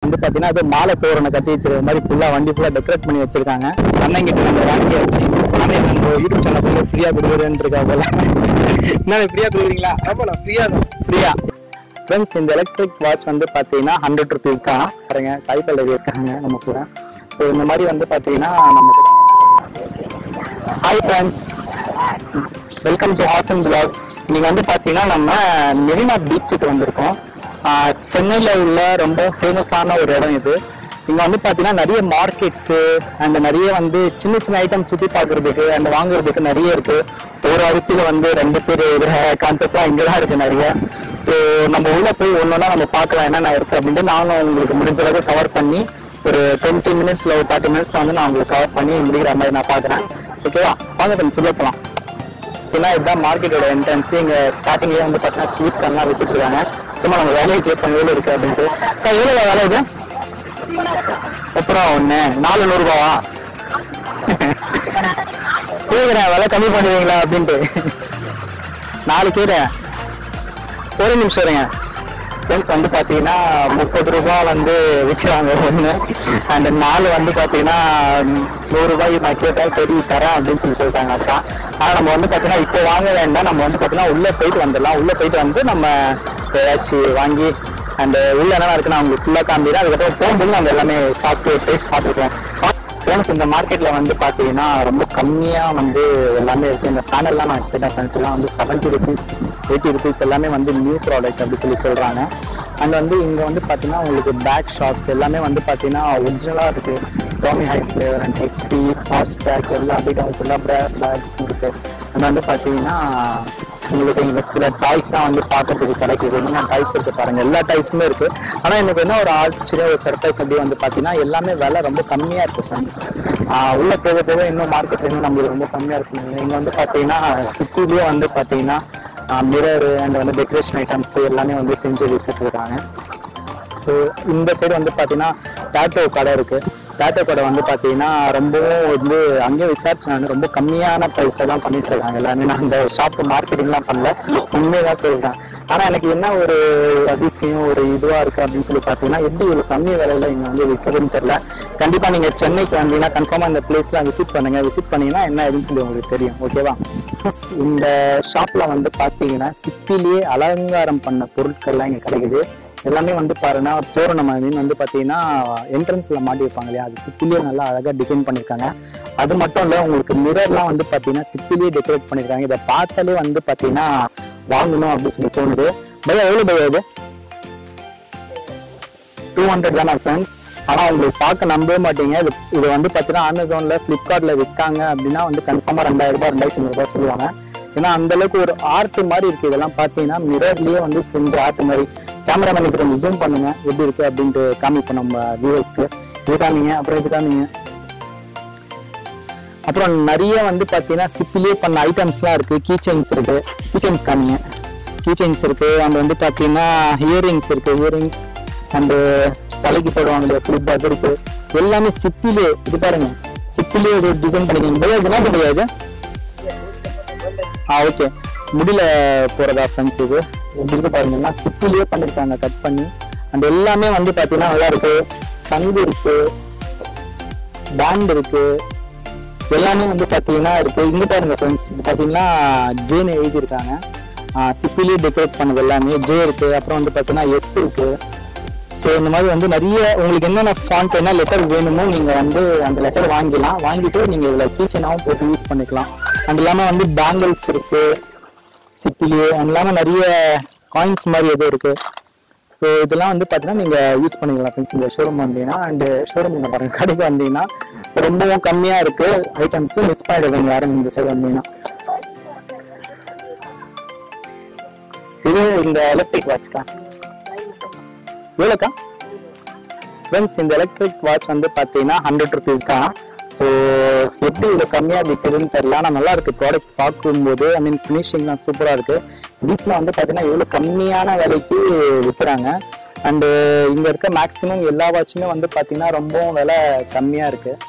வந்து பார்த்தீங்கன்னா அது மாலை தோரணை கட்டி வச்சிருக்க மாதிரி ஃபுல்லாக வண்டி ஃபுல்லாக டெக்கரேட் பண்ணி வச்சிருக்காங்க அண்ணன் கிட்ட நம்ம வாங்கி வச்சு அண்ணன் நம்ம யூடியூப் சேனல் ஃபுல்லாக ஃப்ரீயாக கொடுக்குறேன்னு இருக்கா போல என்ன ஃப்ரீயாக கொடுக்குறீங்களா ஆமாம் ஃப்ரீயாக தான் ஃப்ரீயா ஃப்ரெண்ட்ஸ் இந்த எலக்ட்ரிக் வாட்ச் வந்து பார்த்தீங்கன்னா ஹண்ட்ரட் ருபீஸ் தான் பாருங்க சைக்கிள் இருக்காங்க நம்ம கூட ஸோ இந்த மாதிரி வந்து பார்த்தீங்கன்னா நம்ம hi friends welcome to Hassan blog இன்னைக்கு வந்து பார்த்தீங்கன்னா நம்ம மெரினா பீச்சுக்கு வந்திருக்கோம் ஆஹ் சென்னையில் உள்ள ரொம்ப ஃபேமஸான ஒரு இடம் இது இங்கே வந்து பார்த்தீங்கன்னா நிறைய மார்க்கெட்ஸு அண்ட் நிறைய வந்து சின்ன சின்ன ஐட்டம் சுற்றி பார்க்குறதுக்கு அண்ட் வாங்குறதுக்கு நிறைய இருக்கு ஒரு அரிசியில் வந்து ரெண்டு பேர் கான்செப்ட்லாம் இங்கே தான் இருக்கு நிறைய ஸோ நம்ம உள்ள போய் ஒன்றா நம்ம பார்க்கலாம் என்னென்ன இருக்கு அப்படின்ட்டு நானும் உங்களுக்கு முடிஞ்ச அளவுக்கு கவர் பண்ணி ஒரு டுவெண்ட்டி மினிட்ஸ்ல ஒரு தேர்ட்டி மினிட்ஸ்ல வந்து நான் உங்களுக்கு கவர் பண்ணி முடிக்கிற மாதிரி நான் பார்க்குறேன் ஓகேவா வாங்க ஃப்ரெண்ட்ஸ் உள்ள போகலாம் ஏன்னா இதுதான் மார்க்கெட்டோட என்ட்ரன்ஸ் இங்க ஸ்டார்டிங்லேயே வந்து பார்த்தீங்கன்னா ஸ்வீட் கண்ணா வித்துட்டு இருக்காங்க சும்மா நம்ம வேலையை கேட்போம் எவ்வளோ இருக்கு அப்படின்ட்டு அக்கா, எவ்வளோ வேலை இது அப்புறம் ஒன்று நாலு நூறுரூபாவா கேட்குறேன் விலை கம்மி பண்ணுவீங்களா அப்படின்ட்டு நாலு கேட்குறேன் ஒரு நிமிஷம் இருங்க ஃப்ரெண்ட்ஸ் வந்து பார்த்தீங்கன்னா முப்பது ரூபா வந்து விற்கிறாங்க ஒன்று அண்ட் நாலு வந்து பார்த்தீங்கன்னா நூறுரூபாய் நான் கேட்டேன் சரி தரேன் அப்படின்னு சொல்லி சொல்லிட்டாங்க அக்கா ஆனால் நம்ம வந்து பார்த்தீங்கன்னா இப்போ வாங்க வேண்டாம் நம்ம வந்து பார்த்தீங்கன்னா உள்ளே போயிட்டு வந்துடலாம் உள்ளே போயிட்டு வந்து நம்ம ஏதாச்சும் வாங்கி அண்ட் உள்ள என்னென்ன இருக்குன்னு அவங்களுக்கு ஃபுல்லாக காமிக்கிறேன் அதுக்கப்புறம் போகும்போது நம்ம எல்லாமே சாப்பிட்டு டேஸ்ட் பார்த்துக்கலாம் ஃப்ரெண்ட்ஸ் இந்த மார்க்கெட்ல வந்து பார்த்தீங்கன்னா ரொம்ப கம்மியாக வந்து எல்லாமே இருக்கு இந்த பேனல்லாம் நான் கேட்டேன் ஃப்ரெண்ட்ஸ் எல்லாம் வந்து செவன்ட்டி ருபீஸ் எயிட்டி ருபீஸ் எல்லாமே வந்து நியூ ப்ராடக்ட் அப்படி சொல்லி சொல்றாங்க அண்ட் வந்து இங்க வந்து பார்த்தீங்கன்னா உங்களுக்கு பேக் ஷாப்ஸ் எல்லாமே வந்து பார்த்தீங்கன்னா ஒரிஜினலாக இருக்கு Tommy Hilfiger and HP fast pack எல்லா ஐட்டம்ஸ் எல்லா பேக்ஸ் இருக்கு அண்ட் வந்து பார்த்தீங்கன்னா உங்களுக்கு இங்க சில டாய்ஸ் தான் வந்து பார்க்கறதுக்கு கிடைக்குது என்ன டாய்ஸ் இருக்கு பாருங்க எல்லா டாய்ஸுமே இருக்கு ஆனா எனக்கு என்ன ஒரு ஆச்சரியம் ஒரு சர்ப்ரைஸ் அப்படி வந்து பாத்தீங்கன்னா எல்லாமே விலை ரொம்ப கம்மியா இருக்கு ஃப்ரெண்ட்ஸ் உள்ள போக போக இன்னும் மார்க்கெட் இன்னும் நம்மளுக்கு ரொம்ப கம்மியா இருக்கு இங்க வந்து பாத்தீங்கன்னா சிட்டிலேயே வந்து பாத்தீங்கன்னா மிரர் அண்ட் வந்து டெக்கரேஷன் ஐட்டம்ஸ் எல்லாமே வந்து செஞ்சு வித்துட்டு இருக்காங்க ஸோ இந்த சைடு வந்து பார்த்தீங்கன்னா டாட்டோ கடை இருக்கு டாட்டோ கடை வந்து பார்த்தீங்கன்னா ரொம்பவும் வந்து அங்கேயே விசாரிச்சு நான் ரொம்ப கம்மியான ப்ரைஸ்ல தான் பண்ணிட்டு இருக்காங்க எல்லாமே நான் அந்த ஷாப் மார்க்கெட்டிங்லாம் பண்ணல உண்மையை தான் சொல்றேன் ஆனால் எனக்கு என்ன ஒரு அதிசயம் ஒரு இதுவாக இருக்கு அப்படின்னு சொல்லி பார்த்தீங்கன்னா எப்படி ஒரு கம்மி விலையில இங்கே வந்து விற்கிறதுன்னு தெரியல கண்டிப்பாக நீங்கள் சென்னைக்கு வந்தீங்கன்னா கன்ஃபார்மாக இந்த பிளேஸ்லாம் விசிட் பண்ணுங்க விசிட் பண்ணீங்கன்னா என்ன ஏதுன்னு சொல்லி உங்களுக்கு தெரியும் ஓகேவா இந்த ஷாப்பில் வந்து பார்த்தீங்கன்னா சிப்பிலேயே அலங்காரம் பண்ண பொருட்கள்லாம் இங்கே கிடைக்குது எல்லாமே வந்து பாருன்னா தோரணம் மீன் வந்து பார்த்தீங்கன்னா என்ட்ரன்ஸ்ல மாட்டி வைப்பாங்க இல்லையா அது சிப்பிலேயே நல்லா அழகாக டிசைன் பண்ணியிருக்காங்க அது மட்டும் இல்லை உங்களுக்கு மிரர்லாம் வந்து பார்த்தீங்கன்னா சிப்பிலேயே டெக்கரேட் பண்ணியிருக்காங்க இதை பார்த்தாலே வந்து பார்த்தீங்கன்னா வாங்கணும் அப்படின்னு சொல்லி தோணுது பையா எவ்வளோ பையா இது டூ ஹண்ட்ரட் தானே ஃப்ரெண்ட்ஸ் ஆனால் உங்களுக்கு பார்க்க நம்பவே மாட்டீங்க இது இது வந்து பார்த்தீங்கன்னா அமேசானில் ஃப்ளிப்கார்ட்டில் விற்காங்க அப்படின்னா வந்து கன்ஃபார்மாக ரெண்டாயிரம் ரூபாய் ரெண்டாயிரத்தி ஐநூறுபா சொல்லுவாங்க ஏன்னா அந்த அளவுக்கு ஒரு ஆர்ட் மாதிரி இருக்கு இதெல்லாம் பார்த்தீங்கன்னா மிரர்லயே வந்து செஞ்ச ஆர்ட் மாதிரி கேமராமேன் கொஞ்சம் ஜூம் பண்ணுங்க எப்படி இருக்கு அப்படின்ட்டு காமிப்போம் நம்ம வியூவர்ஸ்க்கு இது காமிங்க அப்புறம் இது காமிங்க அப்புறம் நிறைய வந்து பார்த்தீங்கன்னா சிப்பிலேயே பண்ண ஐட்டம்ஸ்லாம் இருக்கு கீ செயின்ஸ் இருக்கு கீ செயின்ஸ் காமிங்க கீ செயின்ஸ் இருக்கு அண்ட் வந்து பார்த்தீங்கன்னா இயரிங்ஸ் இருக்கு இயரிங்ஸ் அண்டு தலைக்கு போடுவாங்க இல்லையா கிளிப் அது இருக்கு எல்லாமே சிப்பிலே இது பாருங்க சிப்பிலே ஒரு டிசைன் பண்ணிருக்கீங்க பையா, இது என்ன பண்ணுறது இது ஆ ஓகே முடியல போறதா ஃப்ரெண்ட்ஸ் இது இப்படி இருக்கு பாருங்க எல்லாம் சிப்பிலேயே பண்ணிருக்காங்க கட் பண்ணி அந்த எல்லாமே வந்து பாத்தீங்கன்னா நல்லா இருக்கு சங்கு இருக்கு பேண்ட் இருக்கு எல்லாமே வந்து பாத்தீங்கன்னா இருக்கு இங்க பாருங்க ஃப்ரெண்ட்ஸ் இது பாத்தீங்கன்னா ஜேன்னு எழுதியிருக்காங்க சிப்பிலேயே டெக்கரேட் பண்ணது எல்லாமே ஜே இருக்கு அப்புறம் வந்து பாத்தீங்கன்னா எஸ் இருக்கு ஸோ இந்த மாதிரி வந்து நிறைய உங்களுக்கு என்னென்ன ஃபாண்ட் என்ன லெட்டர் வேணுமோ நீங்கள் வந்து அந்த லெட்டர் வாங்கிக்கலாம் வாங்கிட்டு நீங்கள் இதில் கீச்சனாகவும் போட்டு யூஸ் பண்ணிக்கலாம் அண்ட் இல்லாமல் வந்து பேங்கிள்ஸ் இருக்கு சிப்பிலேயே அண்ட் இல்லாமல் நிறைய காயின்ஸ் மாதிரி எதுவும் இருக்கு ஸோ இதெல்லாம் வந்து பார்த்தீங்கன்னா நீங்கள் யூஸ் பண்ணிக்கலாம் ஃப்ரெண்ட்ஸ் இந்த ஷோரூம் வந்தீங்கன்னா அண்ட் ஷோரூம் பாருங்க கடைக்கு வந்தீங்கன்னா ரொம்பவும் கம்மியாக இருக்கு ஐட்டம்ஸ் மிஸ் பண்ணிடுவீங்க யாரும் இந்த சைடு வந்தீங்கன்னா இது இந்த எலக்ட்ரிக் வாட்ச்க்கா எவ்வளோக்கா ஃப்ரெண்ட்ஸ் இந்த எலக்ட்ரிக் வாட்ச் வந்து பார்த்தீங்கன்னா ஹண்ட்ரட் ருபீஸ் தான் ஸோ எப்படி இது கம்மியாக விற்குதுன்னு தெரியல ஆனால் நல்லா இருக்கு ப்ராடக்ட் பார்க்கும்போது ஐ மீன் ஃபினிஷிங்லாம் சூப்பராக இருக்கு பீச்சில் வந்து பார்த்தீங்கன்னா எவ்வளோ கம்மியான விலைக்கு விற்கிறாங்க அண்டு இங்கே இருக்க மேக்ஸிமம் எல்லா வாட்சுமே வந்து பார்த்தீங்கன்னா ரொம்பவும் விலை கம்மியாக இருக்கு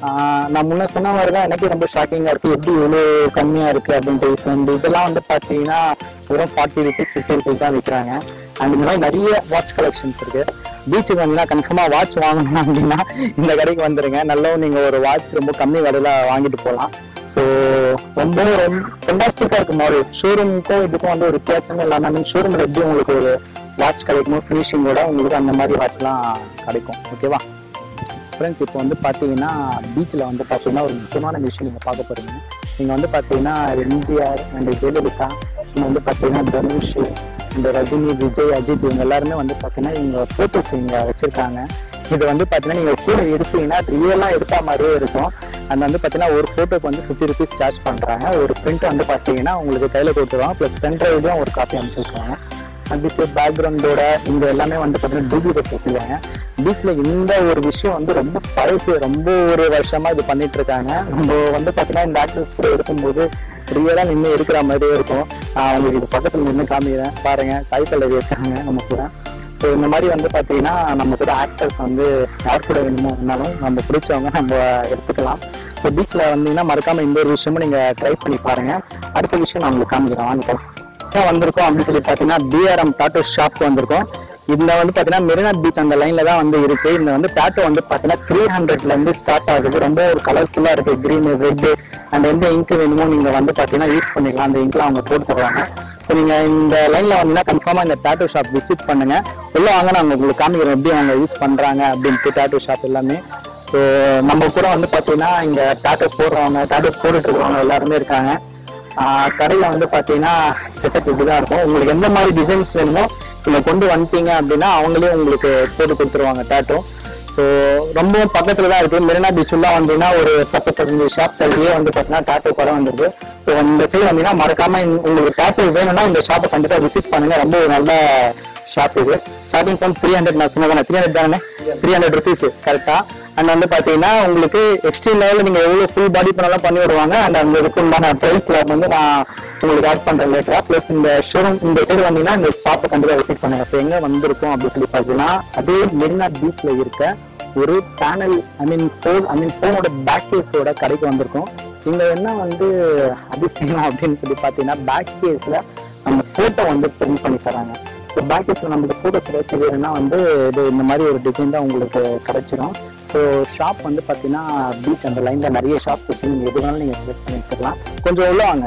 ஆஹ் நான் முன்ன சொன்ன மாதிரி தான் எனக்கு ரொம்ப ஷாக்கிங்காக இருக்குது எப்படி இவ்வளோ கம்மியாக இருக்குது அப்படின்ட்டு இப்போ இந்த இதெல்லாம் வந்து பார்த்தீங்கன்னா வெறும் ஃபார்ட்டி ருபீஸ் ஃபிஃப்டி ருபீஸ் தான் விற்கிறாங்க அண்ட் இந்த மாதிரி நிறைய வாட்ச் கலெக்ஷன்ஸ் இருக்குது பீச்சுக்கு வந்தீங்கன்னா கன்ஃபார்மாக வாட்ச் வாங்கணும் அப்படின்னா இந்த கடைக்கு வந்துருங்க நல்ல நீங்கள் ஒரு வாட்ச் ரொம்ப கம்மி விலையில வாங்கிட்டு போகலாம் ஸோ ரொம்ப ரொம்ப ஃபென்டாஸ்டிக்காக இருக்கும் மாடல் ஷோரூமுக்கும் இதுக்கும் வந்து ஒரு வித்தியாசமே இல்லாமல் மீன் ஷோரூமில் எப்படி உங்களுக்கு ஒரு வாட்ச் கிடைக்குமோ ஃபினிஷிங்கோட உங்களுக்கு அந்த மாதிரி வாட்ச்லாம் கிடைக்கும் ஓகேவா ஃப்ரெண்ட்ஸ் இப்போ வந்து பார்த்தீங்கன்னா பீச்சில் வந்து பார்த்தீங்கன்னா ஒரு முக்கியமான விஷயம் நீங்கள் பார்க்க போகிறீங்க நீங்கள் வந்து பார்த்தீங்கன்னா எம்ஜிஆர் அண்ட் ஜெயலலிதா இங்கே வந்து பார்த்தீங்கன்னா தனுஷ் இந்த ரஜினி விஜய் அஜித் இவங்க எல்லாருமே வந்து பார்த்தீங்கன்னா இவங்க ஃபோட்டோஸ் இங்கே வச்சுருக்காங்க இது வந்து பார்த்தீங்கன்னா நீங்கள் கூட எடுத்தீங்கன்னா ரியலாக எடுத்த மாதிரியே இருக்கும் அந்த வந்து பார்த்தீங்கன்னா ஒரு ஃபோட்டோக்கு வந்து ஃபிஃப்டி ருபீஸ் சார்ஜ் பண்ணுறாங்க ஒரு பிரிண்ட் வந்து பார்த்தீங்கன்னா உங்களுக்கு கையில் கொடுத்துருவாங்க ப்ளஸ் பென் ட்ரைவ்லையும் ஒரு காப்பி அமைச்சிருக்காங்க அதுக்கு பேக்ரவுண்டோட இந்த எல்லாமே வந்து பார்த்தீங்கன்னா டூப்ளிகேட்ஸ் வச்சுருக்காங்க பீச்சில் இந்த ஒரு விஷயம் வந்து ரொம்ப பழசு ரொம்ப ஒரு வருஷமா இது பண்ணிட்டு இருக்காங்க நம்ம வந்து பார்த்தீங்கன்னா இந்த ஆக்டர்ஸ் கூட எடுக்கும்போது ரியலாக நின்று எடுக்கிற மாதிரியே இருக்கும் நான் உங்களுக்கு இது பக்கத்தில் நின்று காமிக்கிறேன் பாருங்க சாய் பல்லவி இருக்காங்க நம்ம கூட ஸோ இந்த மாதிரி வந்து பார்த்தீங்கன்னா நம்ம கூட ஆக்டர்ஸ் வந்து யார் கூட வேணுமோ இருந்தாலும் நம்ம பிடிச்சவங்க நம்ம எடுத்துக்கலாம் ஸோ பீச்சில் வந்தீங்கன்னா மறக்காம இந்த ஒரு விஷயமும் நீங்கள் ட்ரை பண்ணி பாருங்க அடுத்த விஷயம் நான் உங்களுக்கு காமிக்கிறேன் வாங்க ஏன் வந்திருக்கோம் அப்படின்னு சொல்லி பார்த்தீங்கன்னா பிஆர்எம் டாட்டோ ஷாப் வந்திருக்கோம் இந்த வந்து பார்த்தீங்கன்னா மெரினா பீச் அந்த லைன்ல தான் வந்து இருக்கு இந்த வந்து டாட்டோ வந்து பார்த்தீங்கன்னா த்ரீ ஹண்ட்ரட்ல இருந்து ஸ்டார்ட் ஆகுது ரொம்ப ஒரு கலர்ஃபுல்லா இருக்கு கிரீன் ரெட் அண்ட் எந்த இங்க் வேணுமோ நீங்க வந்து பார்த்தீங்கன்னா யூஸ் பண்ணிக்கலாம் அந்த இங்க்லாம் அவங்க போட்டு தருவாங்க ஸோ நீங்க இந்த லைன்ல வந்தீங்கன்னா கன்ஃபார்மா இந்த டாட்டோ ஷாப் விசிட் பண்ணுங்க உள்ள வாங்க நான் உங்களுக்கு காமிக்கிறேன் எப்படி அவங்க யூஸ் பண்றாங்க அப்படின்ட்டு டாட்டோ ஷாப் எல்லாமே ஸோ நம்ம கூட வந்து பார்த்தீங்கன்னா இங்க டாட்டோ போடுறவங்க டாட்டோ போட்டுட்டு இருக்கிறவங்க எல்லாருமே இருக்காங்க ஆஹ் கடையில வந்து பாத்தீங்கன்னா செட்டப் இப்படிதான் இருக்கும் உங்களுக்கு எந்த மாதிரி டிசைன்ஸ் வேணுமோ நீங்க கொண்டு வந்துட்டீங்க அப்படின்னா அவங்களே உங்களுக்கு போட்டு கொடுத்துருவாங்க டேட்டோ ஸோ ரொம்பவும் பக்கத்துல தான் இருக்கு மெரினா பீச் உள்ள வந்தீங்கன்னா ஒரு பத்து பதினஞ்சு ஷாப் தள்ளியே வந்து பாத்தீங்கன்னா டேட்டோ கடை வந்துருக்கு ஸோ இந்த சைடு வந்தீங்கன்னா மறக்காம இந்த- உங்களுக்கு டேட்டோ வேணும்னா இந்த ஷாப்பை கண்டிப்பா விசிட் பண்ணுங்க ரொம்ப ஒரு நல்ல ஷாப் இது ஸ்டார்டிங் ஃப்ரம் த்ரீ ஹண்ட்ரட் நான் சொன்னேன் த்ரீ ஹண்ட்ரட் தானே த்ரீ ஹண்ட்ரட் ருபீஸ் கரெக்டா அண்ட் வந்து பாத்தீங்கன்னா உங்களுக்கு எக்ஸ்ட்ரீம் லெவலில் நீங்க எவ்வளவு ஃபுல் பாடி பண்ணாலும் பண்ணி விடுவாங்க அண்ட் அந்த இதுக்குண்டான ப்ரைஸ்ல வந்து நான் உங்களுக்கு ஆட் பண்றேன் லேட்டரா ப்ளஸ் இந்த ஷோரூம் இந்த சைடு வந்தீங்கன்னா இந்த ஷாப்பை கண்டிப்பா விசிட் பண்ணுங்க இப்போ எங்க வந்திருக்கோம் அப்படின்னு சொல்லி பார்த்தீங்கன்னா அதே மெரினா பீச்ல இருக்க ஒரு panel I mean phone I மீன் ஃபோனோட பேக் கேஸோட கடைக்கு வந்திருக்கோம் இங்க என்ன வந்து அதிசயம் அப்படின்னு சொல்லி பார்த்தீங்கன்னா பேக் கேஸ்ல நம்ம ஃபோட்டோ வந்து பிரிண்ட் பண்ணி தராங்க ஸோ பேக் கேஸில் நம்மளுக்கு ஃபோட்டோஸ் ஏதாச்சும் வேணும்னா வந்து இது இந்த மாதிரி ஒரு டிசைன் தான் உங்களுக்கு கிடைச்சிரும் ஸோ ஷாப் வந்து பார்த்தீங்கன்னா பீச் அந்த லைனில் நிறைய ஷாப்ஸ் இருக்கு நீங்கள் எது வேணாலும் நீங்கள் செலக்ட் பண்ணி எடுத்துக்கலாம் கொஞ்சம் உள்ள வாங்க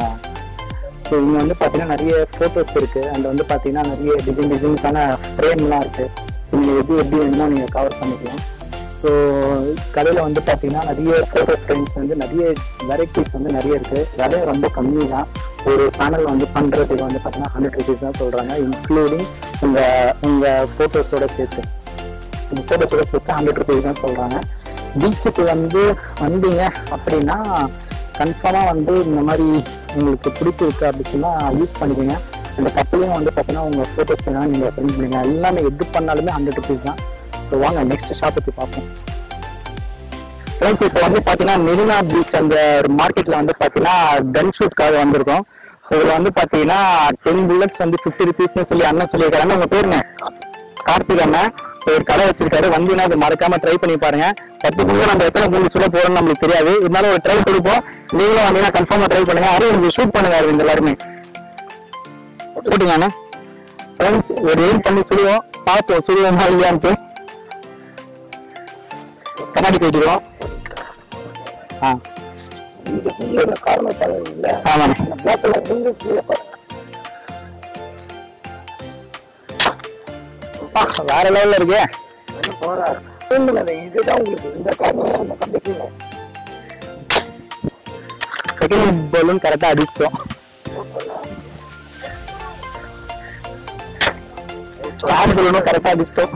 ஸோ இங்கே வந்து பார்த்தீங்கன்னா நிறைய ஃபோட்டோஸ் இருக்குது அண்ட் வந்து பார்த்தீங்கன்னா நிறைய டிசைன் டிசைன்ஸான ஃப்ரேம்லாம் இருக்குது ஸோ நீங்கள் எது எப்படி வேணுமோ நீங்கள் கவர் பண்ணிக்கலாம் ஸோ கடையில் வந்து பார்த்தீங்கன்னா நிறைய ஃபோட்டோ ஃப்ரேம்ஸ் வந்து நிறைய வெரைட்டிஸ் வந்து நிறைய இருக்குது விலை ரொம்ப கம்மி தான் ஒரு பேனல் வந்து பண்ணுறதுக்கு வந்து பார்த்தீங்கன்னா ஹண்ட்ரட் ருபீஸ் தான் சொல்கிறாங்க இன்க்ளூடிங் உங்கள் உங்கள் ஃபோட்டோஸோட சேர்த்து இந்த ஃபோட்டோஸோட சேர்த்து ஹண்ட்ரட் ருபீஸ் தான் சொல்கிறாங்க பீச்சுக்கு வந்து வந்தீங்க அப்படின்னா கன்ஃபார்மாக வந்து இந்த மாதிரி உங்களுக்கு பிடிச்சிருக்கு அப்படி சொன்னால் யூஸ் பண்ணிக்கோங்க அந்த கப்பலையும் வந்து பார்த்தீங்கன்னா உங்கள் ஃபோட்டோஸ் வேணால் நீங்கள் பிரிண்ட் பண்ணுங்க எல்லாமே எது பண்ணாலுமே ஹண்ட்ரட் ருபீஸ் தான் ஸோ வாங்க நெக்ஸ்ட் ஷாப் பற்றி பார்ப்போம் ஃப்ரெண்ட்ஸ் இப்போ வந்து பார்த்தீங்கன்னா மெரினா பீச் அந்த மார்க்கெட்டில் வந்து பார்த்தீங்கன்னா கன் ஷூட்காக வந்திருக்கோம் ஸோ இதில் வந்து பார்த்தீங்கன்னா டென் புல்லட்ஸ் வந்து ஃபிஃப்டி ருபீஸ்னு சொல்லி அண்ணன் சொல்லியிருக்காங்க உங்கள் பேருங்க கார்த்திக் அண்ணன் So, ஒரு கடை வச்சிருக்காரு வந்தீங்கன்னா அது மறக்காம ட்ரை பண்ணி பாருங்க பத்து குண்டு நம்ம எத்தனை குண்டு சொல்ல போறோம்னு நம்மளுக்கு தெரியாது இருந்தாலும் ஒரு ட்ரை கொடுப்போம் நீங்களும் வந்தீங்கன்னா கன்ஃபார்மா ட்ரை பண்ணுங்க அதே உங்களுக்கு ஷூட் பண்ணுங்க அரவிந்த் எல்லாருமே போட்டுங்க அண்ணா ஃப்ரெண்ட்ஸ் ஒரு எய்ம் பண்ணி சொல்லுவோம் பார்ப்போம் சொல்லுவோமா இல்லையான்ட்டு கண்ணாடி போயிட்டுருவோம் ஆ ஆமாண்ணே அப்பா, வேற லெவல்ல இருக்கு செகண்ட் பலூன் கரெக்டா அடிச்சிட்டோம் தேர்ட் பலூனும் கரெக்டா அடிச்சிட்டோம்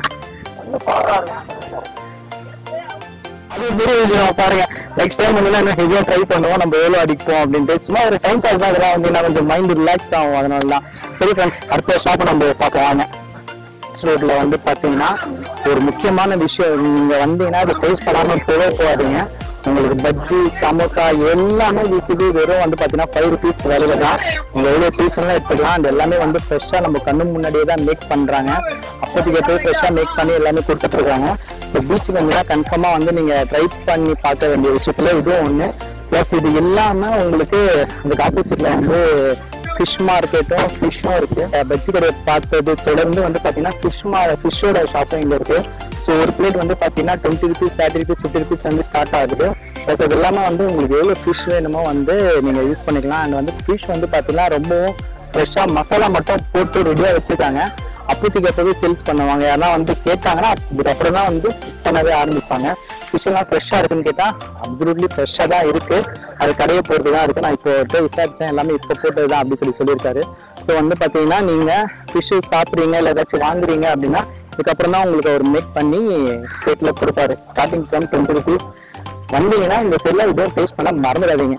அது ஒரு பெரிய விஷயம் பாருங்க நெக்ஸ்ட் டைம் வந்து இன்னும் ஹெவியா ட்ரை பண்ணுவோம் நம்ம எவ்வளோ அடிப்போம் அப்படின்ட்டு சும்மா ஒரு டைம் பாஸ் தான் இதெல்லாம் வந்து கொஞ்சம் மைண்ட் ரிலாக்ஸ் ஆகும் அதனால தான் சரி ஃப்ரெண்ட்ஸ் அடுத்த ஷாப் நம்ம பார்க்க வாங்க ரோட்ல வந்து பாத்தீங்கன்னா ஒரு முக்கியமான விஷயம் நீங்க வந்தீங்கன்னா அது டேஸ்ட் பண்ணாம போகவே போகாதீங்க உங்களுக்கு பஜ்ஜி சமோசா எல்லாமே விற்குது வெறும் வந்து பார்த்தீங்கன்னா ஃபைவ் ருபீஸ் விலையில தான் நீங்கள் எவ்வளோ பீஸ்லாம் எடுத்துக்கலாம் அது எல்லாமே வந்து ஃப்ரெஷ்ஷாக நம்ம கண்ணு முன்னாடியே தான் மேக் பண்ணுறாங்க அப்போதைக்கு போய் ஃப்ரெஷ்ஷாக மேக் பண்ணி எல்லாமே கொடுத்துட்ருக்காங்க ஸோ பீச்சுக்கு வந்து தான் கன்ஃபார்மாக வந்து நீங்கள் ட்ரை பண்ணி பார்க்க வேண்டிய விஷயத்துல இதுவும் ஒன்று ப்ளஸ் இது இல்லாமல் உங்களுக்கு அதுக்கு ஆப்போசிட்டில் வந்து ஃபிஷ் மார்க்கெட்டும் ஃபிஷ்ஷும் இருக்கு அஹ் பஜ்ஜி கடையை பார்த்தது தொடர்ந்து வந்து பார்த்தீங்கன்னா ஃபிஷ் மா ஃபிஷ்ஷோட ஷாப்பும் இங்கே இருக்கு ஸோ ஒரு பிளேட் வந்து பார்த்தீங்கன்னா twenty rupees thirty rupees fifty rupees வந்து ஸ்டார்ட் ஆகுது ப்ளஸ் அது எல்லாமே வந்து உங்களுக்கு எவ்வளோ ஃபிஷ் வேணுமோ வந்து நீங்கள் யூஸ் பண்ணிக்கலாம் அண்ட் வந்து ஃபிஷ் வந்து பார்த்தீங்கன்னா ரொம்பவும் ஃப்ரெஷ்ஷாக மசாலா மட்டும் போட்டு ரெடியாக வச்சுருக்காங்க அப்போதைக்கு அப்போவே சேல்ஸ் பண்ணுவாங்க யாரா வந்து கேட்டாங்கன்னா அதுக்கப்புறம் தான் வந்து cook பண்ணவே ஆரம்பிப்பாங்க ஃபிஷ் எல்லாம் ஃப்ரெஷ்ஷாக இருக்குன்னு கேட்டால் அப்சல்யூட்லி ஃப்ரெஷ்ஷாக தான் இருக்கு அது கடையை போகிறது தான் இருக்கு நான் இப்போ போய் விசாரிச்சேன் எல்லாமே இப்போ போட்டது தான் அப்படின்னு சொல்லி சொல்லியிருக்காரு ஸோ வந்து பார்த்தீங்கன்னா நீங்கள் ஃபிஷ்ஷு சாப்பிட்றீங்க இல்லை ஏதாச்சும் வாங்குறீங்க அப்படின்னா இதுக்கப்புறம் தான் உங்களுக்கு அவர் மேக் பண்ணி பிளேட்டில் கொடுப்பாரு ஸ்டார்டிங் ஃப்ரம் டுவெண்ட்டி ருபீஸ் வந்தீங்கன்னா இந்த சைடில் இதுவும் டேஸ்ட் பண்ண மறந்துடாதீங்க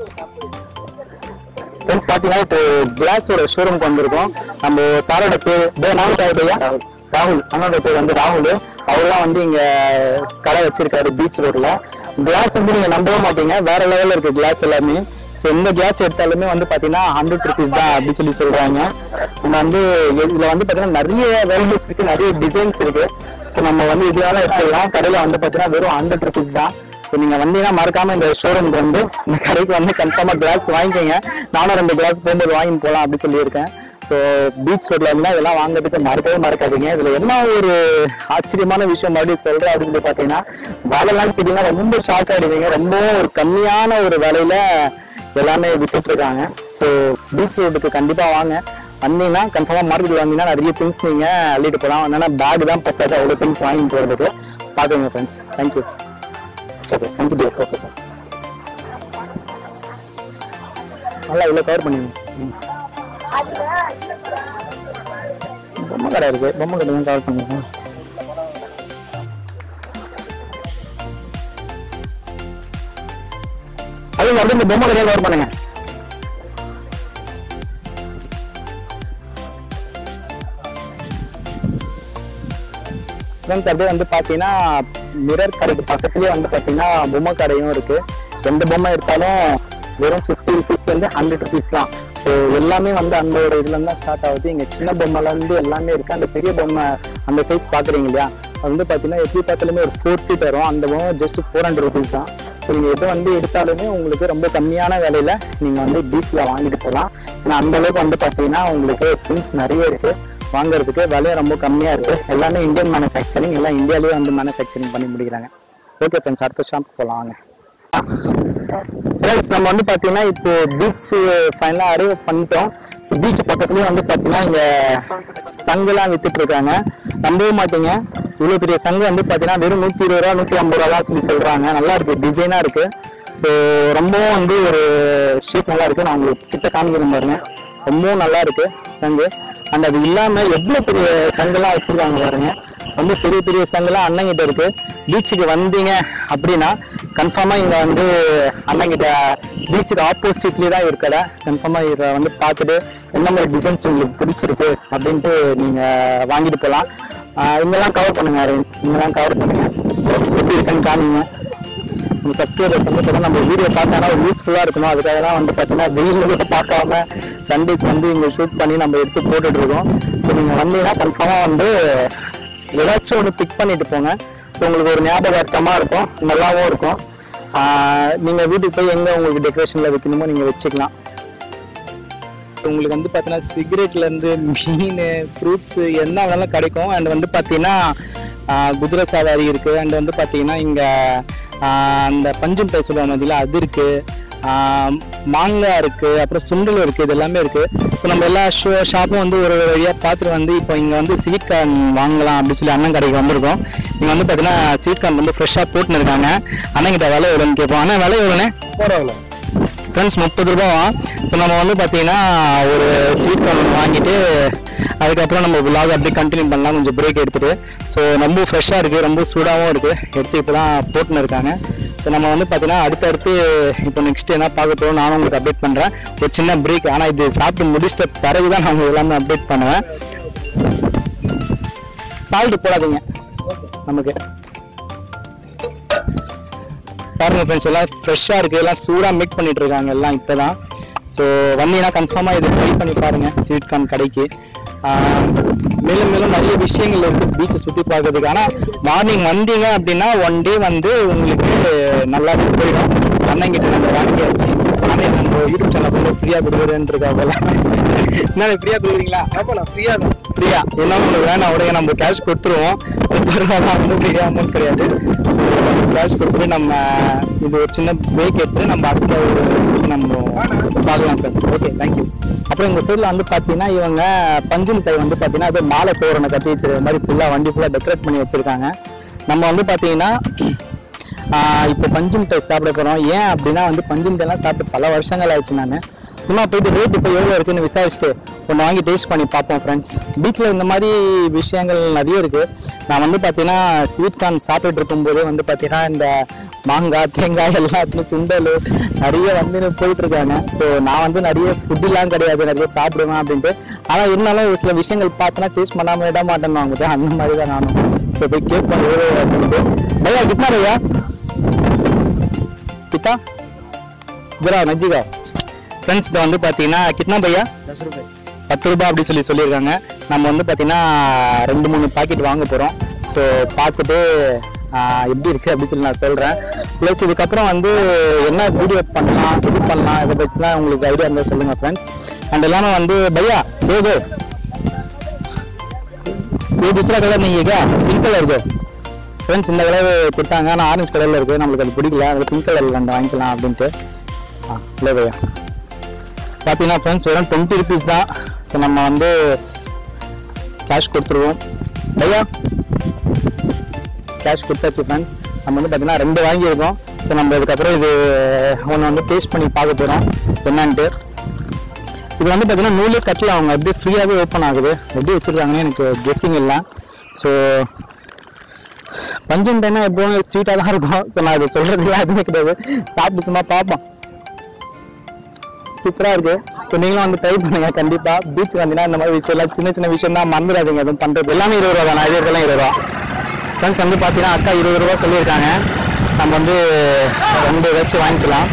ஃப்ரெண்ட்ஸ் பார்த்தீங்கன்னா இப்போ கிளாஸோட ஷோரூம்க்கு வந்திருக்கோம் நம்ம சாரோட பேர் இதோ நானும் பையா ராகுல் அண்ணோட பேர் வந்து ராகுல் அவர்லாம் வந்து இங்க கடை வச்சிருக்காரு பீச் ரோட்ல கிளாஸ் வந்து நீங்க நம்பவே மாட்டீங்க வேற லெவல்ல இருக்கு கிளாஸ் எல்லாமே ஸோ எந்த கிளாஸ் எடுத்தாலுமே வந்து பார்த்தீங்கன்னா ஹண்ட்ரட் ருபீஸ் தான் அப்படின்னு சொல்லி சொல்றாங்க நம்ம வந்து இதுல வந்து பார்த்தீங்கன்னா நிறைய வெரைட்டிஸ் இருக்கு நிறைய டிசைன்ஸ் இருக்கு ஸோ நம்ம வந்து இதனால எடுத்துக்கலாம் கடையில வந்து பார்த்தீங்கன்னா வெறும் ஹண்ட்ரட் ருபீஸ் தான் ஸோ நீங்க வந்தீங்கன்னா மறக்காம இந்த ஷோரூம்க்கு வந்து இந்த கடைக்கு வந்து கன்ஃபார்மா கிளாஸ் வாங்கிக்கோங்க நானும் ரெண்டு கிளாஸ் போகும்போது வாங்கி போகலாம் அப்படின்னு சொல்லியிருக்கேன் ஸோ பீச் ரோட்ல இருந்தால் இதெல்லாம் வாங்குறதுக்கு மறக்கவே மறக்காதீங்க இதுல என்ன ஒரு ஆச்சரியமான விஷயம் மறுபடியும் சொல்றேன் அப்படின்னு சொல்லி பார்த்தீங்கன்னா விலைலாம் கேட்டீங்கன்னா ரொம்ப ஷாக் ஆயிடுவீங்க ரொம்ப ஒரு கம்மியான ஒரு விலையில எல்லாமே வித்துட்டு இருக்காங்க ஸோ பீச் ரோட்டுக்கு கண்டிப்பா வாங்க வந்தீங்கன்னா கன்ஃபார்மா மார்க்கெட் வந்தீங்கன்னா நிறைய திங்ஸ் நீங்க அள்ளிட்டு போகலாம் என்னன்னா பேக் தான் பத்தாது அவ்வளோ திங்ஸ் வாங்கி போகிறதுக்கு பார்த்துங்க ஃப்ரெண்ட்ஸ் தேங்க்யூ சரி தேங்க்யூ டியர் ஓகே நல்லா இவ்வளோ கவர் பண்ணிங்க ம். பொம்மை கடை இருக்கு பொம்மை கடை தான் கவர் பண்ணிருக்கேன் அது வந்து இந்த பொம்மை கடையை கவர் பண்ணுங்க ஃப்ரெண்ட்ஸ் அப்படியே வந்து பார்த்தீங்கன்னா மிரர் கடைக்கு பக்கத்துலேயே வந்து பார்த்தீங்கன்னா பொம்மை கடையும் இருக்கு எந்த பொம்மை எடுத்தாலும் வெறும் ஃபிஃப்டி ருபீஸ்லேருந்து ஹண்ட்ரட் ருபீஸ் தான் ஸோ எல்லாமே வந்து அந்த ஒரு இதுலேருந்து தான் ஸ்டார்ட் ஆகுது இங்கே சின்ன பொம்மைலேருந்து எல்லாமே இருக்கு அந்த பெரிய பொம்மை அந்த சைஸ் பார்க்குறீங்க இல்லையா அது வந்து பார்த்தீங்கன்னா எப்படி பார்த்தாலுமே ஒரு ஃபோர் ஃபீட் வரும் அந்த பொம்மை ஜஸ்ட் ஃபோர் ஹண்ட்ரட் ருபீஸ் தான் ஸோ நீங்கள் எது வந்து எடுத்தாலுமே உங்களுக்கு ரொம்ப கம்மியான விலையில நீங்கள் வந்து பீச்சில் வாங்கிட்டு போகலாம் ஏன்னா அந்த அளவுக்கு வந்து பார்த்தீங்கன்னா உங்களுக்கு திங்ஸ் நிறைய இருக்கு வாங்குறதுக்கு விலையும் ரொம்ப கம்மியா இருக்கு எல்லாமே இந்தியன் மேனுஃபேக்சரிங் எல்லாம் இந்தியாலயே வந்து மேனுஃபேக்சரிங் பண்ணி முடிக்கிறாங்க ஓகே ஃப்ரெண்ட்ஸ் அடுத்த ஷாப் போகலாம் வாங்க ஃப்ரெண்ட்ஸ் நம்ம வந்து பார்த்தீங்கன்னா இப்போ பீச் ஃபைனலாக அரைவ் பண்ணிட்டோம் பீச் பக்கத்துலேயே வந்து பார்த்தீங்கன்னா இங்கே சங்குலாம் வித்துட்டு இருக்காங்க நம்பவே மாட்டீங்க இவ்வளோ பெரிய சங்கு வந்து பார்த்தீங்கன்னா வெறும் நூற்றி இருபது ரூபா நூற்றி ஐம்பது ரூபா சொல்லி சொல்கிறாங்க நல்லா இருக்கு டிசைனாக இருக்கு ஸோ ரொம்பவும் வந்து ஒரு ஷேப் நல்லா இருக்கு நான் உங்களுக்கு கிட்ட காமிக்கிறேன் பாருங்க ரொம்பவும் நல்லா இருக்கு சங்கு அண்ட் அது இல்லாம எவ்வளவு பெரிய சங்கெல்லாம் வச்சிருக்காங்க பாருங்க ரொம்ப பெரிய பெரிய சங்கெல்லாம் அண்ணங்கிட்ட இருக்கு பீச்சுக்கு வந்தீங்க அப்படின்னா கன்ஃபார்மா இங்க வந்து அண்ணங்கிட்ட பீச்சுக்கு ஆப்போசிட்லயே தான் இருக்கடை கன்ஃபார்மா இதை வந்து பார்த்துட்டு என்ன மாதிரி டிசைன்ஸ் உங்களுக்கு பிடிச்சிருக்கு அப்படின்ட்டு நீங்க வாங்கிட்டு போகலாம் ஆஹ் இங்கெல்லாம் கவர் பண்ணுங்க அரவிந்த். இங்கெல்லாம் கவர் பண்ணுங்க எப்படி இருக்குன்னு காமிங்க நம்ம சப்ஸ்கிரைபர்ஸ் வந்து பார்த்தீங்கன்னா நம்ம வீடியோ பார்த்தாங்கன்னா ஒரு யூஸ்ஃபுல்லாக இருக்கணும் அதுக்காக தான் வந்து பார்த்தீங்கன்னா வெயில் கூட பார்க்காம சண்டேஸ் வந்து இங்கே ஷூட் பண்ணி நம்ம எடுத்து போட்டுட்டு இருக்கோம் ஸோ நீங்கள் வந்தீங்கன்னா கன்ஃபார்மாக வந்து ஏதாச்சும் ஒன்று பிக் பண்ணிட்டு போங்க ஸோ உங்களுக்கு ஒரு ஞாபகார்த்தமாக இருக்கும் நல்லாவும் இருக்கும் நீங்கள் வீட்டுக்கு போய் எங்கே உங்களுக்கு டெக்கரேஷனில் வைக்கணுமோ நீங்கள் வச்சுக்கலாம் உங்களுக்கு வந்து பார்த்தீங்கன்னா சிகரெட்லேருந்து மீன் ஃப்ரூட்ஸு என்ன வேணாலும் கிடைக்கும் அண்ட் வந்து பார்த்தீங்கன்னா ஆஹ், குதிரை சவாரி இருக்குது அண்ட் வந்து பார்த்தீங்கன்னா இங்கே அந்த பஞ்சம் பை சொல்லுவாங்க பார்த்தீங்களா அது இருக்குது மாங்காய் இருக்குது அப்புறம் சுண்டல் இருக்குது இது எல்லாமே இருக்குது ஸோ நம்ம எல்லா ஷோ ஷாப்பும் வந்து ஒரு வழியாக பார்த்துட்டு வந்து இப்போ இங்கே வந்து ஸ்வீட் கார்ன் வாங்கலாம் அப்படின்னு சொல்லி அண்ணன் கடைக்கு வந்திருக்கோம் இங்கே வந்து பார்த்தீங்கன்னா ஸ்வீட் கார்ன் வந்து ஃப்ரெஷ்ஷாக போட்டுன்னு இருக்காங்க அண்ணன் கிட்ட விலை எவ்வளோன்னு கேட்போம் அண்ணன் விலை எவ்வளோண்ணே பரவாயில்ல ஃப்ரெண்ட்ஸ் முப்பது ரூபாவா ஸோ நம்ம வந்து பார்த்தீங்கன்னா ஒரு ஸ்வீட் கார்ன் ஒன்று வாங்கிட்டு அதுக்கப்புறம் நம்ம vlog அப்படியே கண்டினியூ பண்ணலாம் கொஞ்சம் பிரேக் எடுத்துட்டு ஸோ ரொம்ப ஃப்ரெஷ்ஷாக இருக்குது ரொம்ப சூடாகவும் இருக்குது எடுத்து இப்போ தான் போட்டுன்னு இருக்காங்க ஸோ நம்ம வந்து பார்த்தீங்கன்னா அடுத்தடுத்து இப்போ நெக்ஸ்ட் என்ன பார்க்க போகிறோம் நானும் உங்களுக்கு அப்டேட் பண்ணுறேன் ஒரு சின்ன பிரேக் ஆனால் இது சாப்பிட்டு முடிச்சிட்ட பிறகு தான் நான் உங்களுக்கு எல்லாமே அப்டேட் பண்ணுவேன் சால்ட் போடாதீங்க நமக்கு பாருங்க ஃப்ரெண்ட்ஸ் எல்லாம் ஃப்ரெஷ்ஷாக இருக்குது எல்லாம் சூடாக மேக் பண்ணிட்டு இருக்காங்க எல்லாம் இப்போ தான் ஸோ வந்தீங்கன்னா கன்ஃபார்மாக இதை ட்ரை பண்ணி பாருங்க ஸ்வீட் கார்ன் கடைக்கு ஆஹ் மேலும் மேலும் நிறைய விஷயங்கள் இருக்குது பீச்சை சுற்றி பார்க்கறதுக்கு ஆனால் மார்னிங் வந்தீங்க அப்படின்னா ஒன் டே வந்து உங்களுக்கு நல்லா போயிடும் அண்ணங்கிட்ட நம்ம வாங்கியாச்சு அண்ணன் நம்ம யூடியூப் சேனல் வந்து ஃப்ரீயாக கொடுக்குறேன்னு இருக்கா போல என்ன ஃப்ரீயாக கொடுக்குறீங்களா ஆமாண்ணா ஃப்ரீயாக தான் ஃப்ரீயா என்ன உங்களுக்கு வேணா உடனே நம்ம கேஷ் கொடுத்துருவோம் பரவாயில்ல வந்து பெரிய அமௌண்ட் கிடையாது ஸோ கேஷ் கொடுத்துட்டு நம்ம இது ஒரு சின்ன பிரேக் எடுத்து நம்ம அடுத்த ஒரு இதுக்கு நம்ம பார்க்கலாம் ஃப்ரெண்ட்ஸ் ஓகே தேங்க்யூ அப்புறம் இந்த சைடில் வந்து பார்த்தீங்கன்னா இவங்க பஞ்சு மிட்டாய் வந்து பார்த்தீங்கன்னா அது மாலை தோரணை கட்டி வச்சிருக்க மாதிரி ஃபுல்லாக வண்டி ஃபுல்லாக டெக்கரேட் பண்ணி வச்சிருக்காங்க நம்ம வந்து பார்த்தீங்கன்னா ஆஹ் இப்போ பஞ்சு மிட்டாய் சாப்பிட போகிறோம் ஏன் அப்படின்னா வந்து பஞ்சு மிட்டாய்லாம் சாப்பிட்டு பல வருஷங்கள் ஆயிடுச்சு நான் சும்மா போயிட்டு ரேட் இப்போ எவ்வளோ இருக்குன்னு விசாரிச்சுட்டு ஒன்று வாங்கி டேஸ்ட் பண்ணி பார்ப்போம் ஃப்ரெண்ட்ஸ் பீச்சில் இந்த மாதிரி விஷயங்கள் நிறைய இருக்குது நான் வந்து பார்த்தீங்கன்னா ஸ்வீட் கார்ன் சாப்பிட்டுட்டு இருக்கும்போதே வந்து பார்த்தீங்கன்னா இந்த மாங்காய் தேங்காய் எல்லாத்துலையும் சுண்டல் நிறைய வந்து போயிட்டு இருக்காங்க ஸோ நான் வந்து நிறைய ஃபுட்டுலாம் கிடையாது நிறைய சாப்பிடுவேன் அப்படின்ட்டு ஆனால் இருந்தாலும் ஒரு சில விஷயங்கள் பார்த்தோன்னா டேஸ்ட் பண்ணாமல் விட மாட்டேன்னு வாங்குது அந்த மாதிரி தான் நானும் ஸோ போய் கேட்பேன் எவ்வளோ அப்படின்ட்டு பையா கிட்னா பையா கிட்டா ஜரா நஜிகா ஃப்ரெண்ட்ஸ் இப்போ வந்து பார்த்தீங்கன்னா கிட்னா பையா दस रुपये பத்து ரூபாய் அப்படி சொல்லி சொல்லியிருக்காங்க நம்ம வந்து பார்த்தீங்கன்னா ரெண்டு மூணு பாக்கெட் வாங்க போகிறோம் ஸோ பார்த்துட்டு ஆஹ், எப்படி இருக்குது அப்படி சொல்லி நான் சொல்கிறேன் ப்ளஸ் இதுக்கப்புறம் வந்து என்ன வீடியோ பண்ணலாம் இது பண்ணலாம் இதை பற்றிலாம் உங்களுக்கு ஐடியா இருந்தால் சொல்லுங்கள் ஃப்ரெண்ட்ஸ் அண்ட் எல்லாமே வந்து பையா दो दो ये दूसरा कलर नहीं है क्या पिंक कलर दो ஃப்ரெண்ட்ஸ் இந்த கலர் கொடுத்தாங்க ஆனால் ஆரஞ்சு கலரில் இருக்குது நம்மளுக்கு அது பிடிக்கல அது பிங்க் கலரில் ரெண்டு வாங்கிக்கலாம் அப்படின்ட்டு ஆ இல்லை பையா பார்த்தீங்கன்னா ஃப்ரெண்ட்ஸ் வெறும் டுவெண்ட்டி ருபீஸ் தான் ஸோ நம்ம வந்து கேஷ் கொடுத்துருவோம் பையா கேஷ் கொடுத்தாச்சு ஃப்ரெண்ட்ஸ் நம்ம வந்து பார்த்தீங்கன்னா ரெண்டு வாங்கியிருக்கோம் ஸோ நம்ம இதுக்கப்புறம் இது ஒன்று வந்து டேஸ்ட் பண்ணி பார்க்க போகிறோம் என்னன்ட்டு இது வந்து பார்த்தீங்கன்னா நூலே கட்டில் அவங்க அப்படியே ஃப்ரீயாகவே ஓப்பன் ஆகுது எப்படி வச்சுருக்காங்கன்னு எனக்கு கெஸ்ஸிங் இல்லை ஸோ பஞ்சம் டைனா எப்பவும் ஸ்வீட்டாக தான் இருக்கும் ஸோ நான் இது சொல்கிறதுலாம் எதுவுமே கிடையாது சாப்பிட்டு சும்மா பார்ப்போம் சூப்பராக இருக்கு ஸோ நீங்களும் வந்து ட்ரை பண்ணுங்க கண்டிப்பாக பீச் வந்தீங்கன்னா இந்த மாதிரி விஷயம்லாம் சின்ன சின்ன விஷயம் தான் மறந்துடாதீங்க எதுவும் பண்ணுறது எல்லாமே இருபது ரூபா தான் நான் இதெல்லாம் இருபது ரூபா ஃப்ரெண்ட்ஸ் வந்து பார்த்தீங்கன்னா அக்கா இருபது ரூபா சொல்லியிருக்காங்க நம்ம வந்து ரெண்டு ஏதாச்சும் வாங்கிக்கலாம்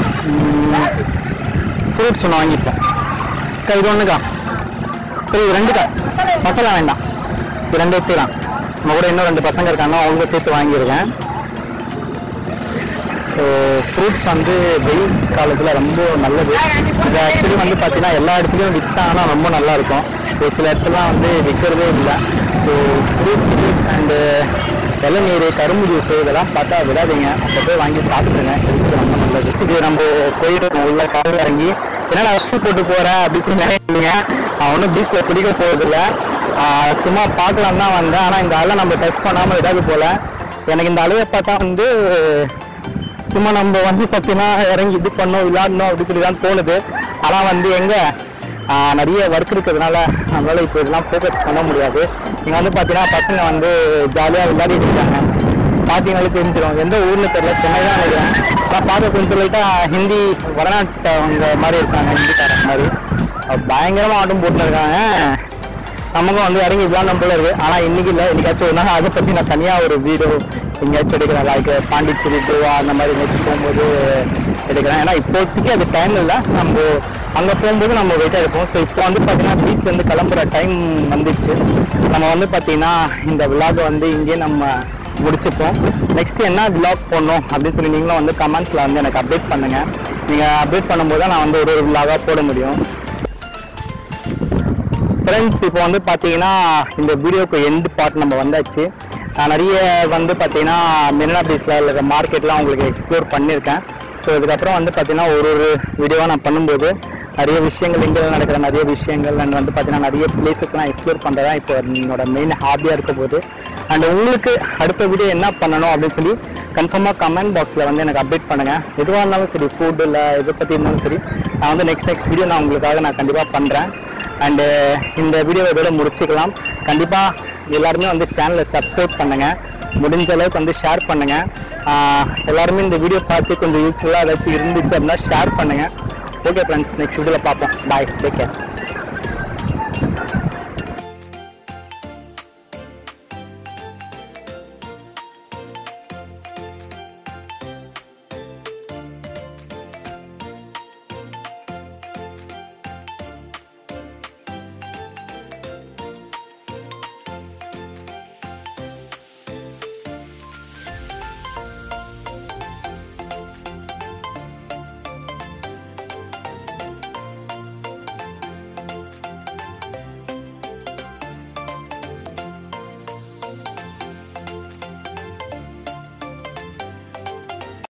ஃப்ரூட்ஸ் ஒன்று வாங்கிப்போம் அக்கா இது ஒன்றுக்கா சரி இது ரெண்டுக்கா மசாலா வேண்டாம் இது ரெண்டு எடுத்துக்கலாம் நம்ம கூட இன்னும் ரெண்டு பசங்க இருக்காங்க அவங்க சேர்த்து வாங்கியிருக்கேன் ஸோ ஃப்ரூட்ஸ் வந்து வெயில் காலத்தில் ரொம்ப நல்லது இது ஆக்சுவலி வந்து பார்த்தீங்கன்னா எல்லா இடத்துலையும் விற்றாங்கன்னா ரொம்ப நல்லா இருக்கும் ஒரு சில இடத்துலாம் வந்து விற்கிறதே இல்லை ஸோ ஃப்ரூட்ஸு அண்டு இளநீர் கரும்பு ஜூஸ் இதெல்லாம் பார்த்தா விடாதீங்க அப்போ போய் வாங்கி சாப்பிடுங்க ஹெல்த்துக்கு ரொம்ப நல்லது சரி நம்ம போயிட்டு உள்ள கால் இறங்கி என்னடா ஷூ போட்டு போகிறேன் அப்படின்னு சொல்லி நினைக்கிறீங்க அவன் ஒன்றும் பீச்சில் பிடிக்க போகிறதில்ல சும்மா பார்க்கலாம் தான் வந்தேன் ஆனால் இந்த ஆளை நம்ம டச் பண்ணாமல் விடாது போல எனக்கு இந்த அலையை பார்த்தா வந்து சும்மா நம்ம வந்து பார்த்தீங்கன்னா இறங்கி இது பண்ணோம் விளையாடணும் அப்படின்னு சொல்லி தான் தோணுது ஆனால் வந்து எங்கே நிறைய ஒர்க் இருக்கிறதுனால நம்மளால இப்போ இதெல்லாம் ஃபோக்கஸ் பண்ண முடியாது இங்கே வந்து பார்த்தீங்கன்னா பசங்க வந்து ஜாலியாக விளையாடிட்டு இருக்காங்க பார்த்தீங்கனாலே தெரிஞ்சிடும் எந்த ஊர்னு தெரியல சென்னை தான் நினைக்கிறேன் ஆனால் பார்க்க கொஞ்சம் லைட்டாக ஹிந்தி வடநாட்டவங்க மாதிரி இருக்காங்க ஹிந்திக்காரங்க மாதிரி அஹ் பயங்கரமாக ஆட்டம் போட்டுன்னு இருக்காங்க நமக்கும் வந்து இறங்கி விளையாடணும் போல இருக்கு ஆனால் இன்னைக்கு இல்லை என்னைக்காச்சும் ஒரு நாள் அதை பற்றி நான் தனியாக ஒரு வீடியோ எங்கேயாச்சும் எடுக்கிறேன் லைக் பாண்டிச்சேரி கோவா அந்த மாதிரி எங்கேயாச்சும் போகும்போது எடுக்கிறேன் ஏன்னா இப்போதைக்கு அது டைம் இல்லை நம்ம அங்கே போகும்போது நம்ம வெயிட்டாக இருப்போம் ஸோ இப்போ வந்து பார்த்தீங்கன்னா பீச்லேருந்து கிளம்புற டைம் வந்துச்சு நம்ம வந்து பார்த்தீங்கன்னா இந்த விலாகை வந்து இங்கேயே நம்ம முடிச்சுப்போம் நெக்ஸ்ட் என்ன விலாக் போடணும் அப்படின்னு சொல்லி நீங்களும் வந்து கமெண்ட்ஸில் வந்து எனக்கு அப்டேட் பண்ணுங்கள் நீங்கள் அப்டேட் பண்ணும்போது தான் நான் வந்து ஒரு ஒரு விலாகாக போட முடியும் ஃப்ரெண்ட்ஸ் இப்போ வந்து பார்த்தீங்கன்னா இந்த வீடியோக்கு எண்டு பார்ட் நம்ம வந்தாச்சு நான் நிறைய வந்து பார்த்தீங்கன்னா மெரினா பீச்சில் இருக்க மார்க்கெட்லாம் உங்களுக்கு எக்ஸ்ப்ளோர் பண்ணியிருக்கேன் ஸோ இதுக்கப்புறம் வந்து பார்த்தீங்கன்னா ஒரு ஒரு வீடியோவாக நான் பண்ணும்போது நிறைய விஷயங்கள் இங்கே நடக்கிற நிறைய விஷயங்கள் அண்ட் வந்து பார்த்தீங்கன்னா நிறைய பிளேசஸ்லாம் எக்ஸ்ப்ளோர் பண்ணுறதா இப்போ என்னோட மெயின் ஹாபியாக இருக்க போது அண்ட் உங்களுக்கு அடுத்த வீடியோ என்ன பண்ணணும் அப்படின்னு சொல்லி கன்ஃபார்மாக கமெண்ட் பாக்ஸில் வந்து எனக்கு அப்டேட் பண்ணுங்கள் எதுவாக இருந்தாலும் சரி ஃபுட் இல்லை எதை பற்றி இருந்தாலும் சரி நான் வந்து நெக்ஸ்ட் நெக்ஸ்ட் வீடியோ நான் உங்களுக்காக நான் கண்டிப்பாக பண்ணுறேன் அண்டு இந்த வீடியோவை இதோட முடிச்சுக்கலாம் கண்டிப்பாக எல்லாருமே வந்து சேனலை சப்ஸ்கிரைப் பண்ணுங்கள் முடிஞ்ச அளவுக்கு வந்து ஷேர் பண்ணுங்கள் எல்லாருமே இந்த வீடியோ பார்த்து கொஞ்சம் யூஸ்ஃபுல்லாக ஏதாச்சும் இருந்துச்சு அப்படின்னா ஷேர் பண்ணுங்கள் ஓகே ஃப்ரெண்ட்ஸ் நெக்ஸ்ட் வீடியோவில் பார்ப்போம் பாய் டேக் கேர்